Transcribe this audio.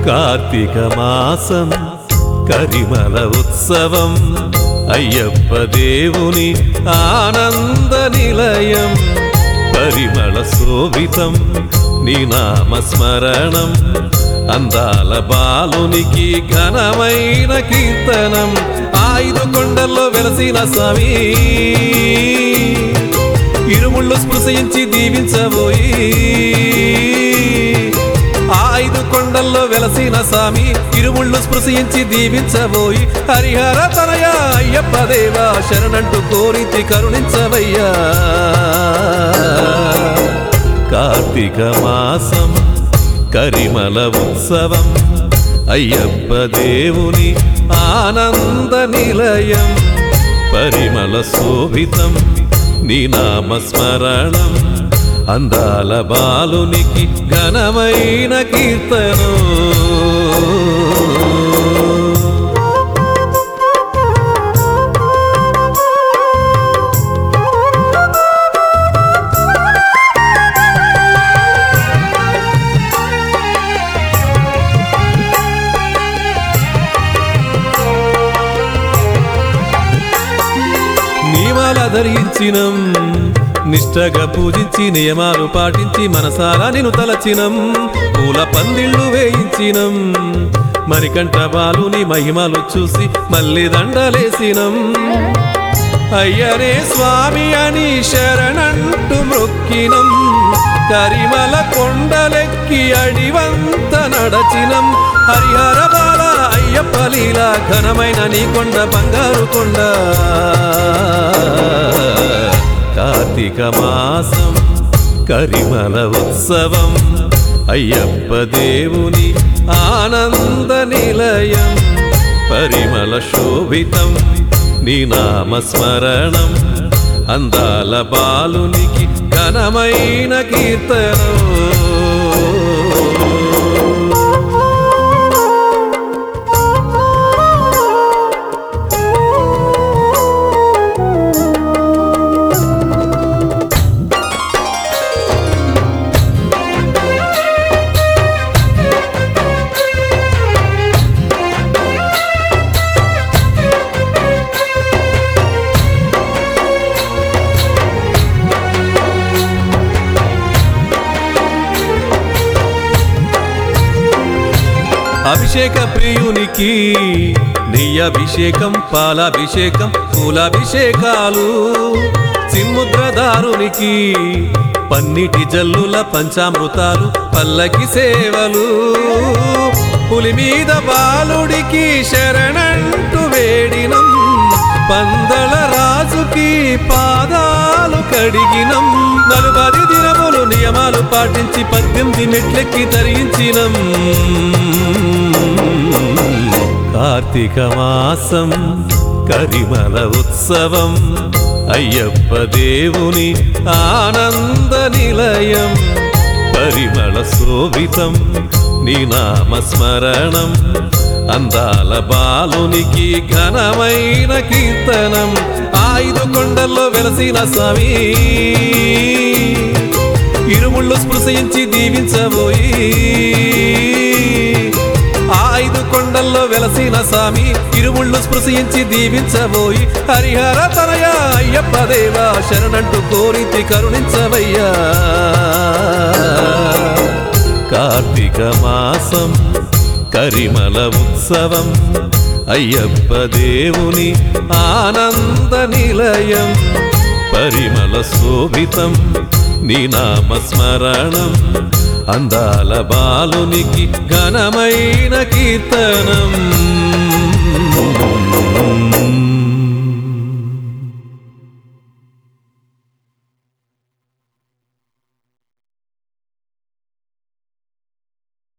కార్తీక మాసం కరిమల ఉత్సవం అయ్యప్ప దేవుని ఆనంద నిలయం పరిమళ శోభితం నీ నామ స్మరణం అందాల బాలునికి ఘనమైన కీర్తనం ఐదు కొండల్లో వెలసిన స్వామి ఇరుముళ్ళు స్పృశించి దీవించబోయి ఆ ఐదు కొండల్లో వెలసిన స్వామి ఇరుముళ్ళు స్పృశించి దీవించబోయి హరిహర తనయ అయ్యప్ప దేవా శరణంటూ కోరితి కరుణించవయ్యా కార్తీక మాసం కరిమల ఉత్సవం అయ్యప్ప దేవుని ఆనంద నిలయం పరిమళ శోభితం నీ నామ స్మరణం అందాల బాలునికి ఘనమైన కీర్తనం నియమాల ధరించినం నిష్టగా పూజించి నియమాలు పాటించి మనసారా నిన్ను తలచినం పూల పందిళ్ళు వేయించినం మణికంఠ బాలుని మహిమలు చూసి మళ్ళీ దండలేసినం అయ్యనే స్వామి అని శరణంటూ మొక్కినం కరిమల కొండలెక్కి అడివంత నడచినం హరిహర బాల అయ్యప్ప లీల ఘనమైన నీ కొండ బంగారు కొండ కార్తీక మాసం కరిమల ఉత్సవం అయ్యప్ప దేవుని ఆనంద నిలయం పరిమళ శోభితం నీ నామ స్మరణం అందాల బాలునికి ఘనమైన కీర్తనం అభిషేక ప్రియునికి నెయ్యి అభిషేకం పాలాభిషేకం పూలాభిషేకాలు సిన్ముద్రదారునికి పన్నిటి జల్లుల పంచామృతాలు పల్లకి సేవలు పులి మీద బాలుడికి శరణంటూ వేడినం పందల రాజుకి పాదాలు కడిగినం నలుబది దినములు నియమాలు పాటించి పద్దెనిమిది మెట్లెక్కి తరించినం కార్తీక మాసం కరిమల ఉత్సవం అయ్యప్ప దేవుని ఆనంద నిలయం పరిమళ శోభితం నీ నామ స్మరణం అందాల బాలునికి ఘనమైన కీర్తనం ఐదు కొండల్లో వెలసిన స్వామి ఇరుముళ్ళు స్పృశించి దీవించబోయి ఆ ఐదు కొండల్లో వెలసిన స్వామి ఇరుముళ్ళు స్పృశించి దీవించబోయి హరిహర తనయ అయ్యప్ప దేవా శరణంటూ కోరితి కరుణించవయ్యా కార్తీక మాసం కరిమల ఉత్సవం అయ్యప్ప దేవుని ఆనంద నిలయం పరిమళ శోభితం నీ నామ స్మరణం అందాల బాలునికి ఘనమైన కీర్తనం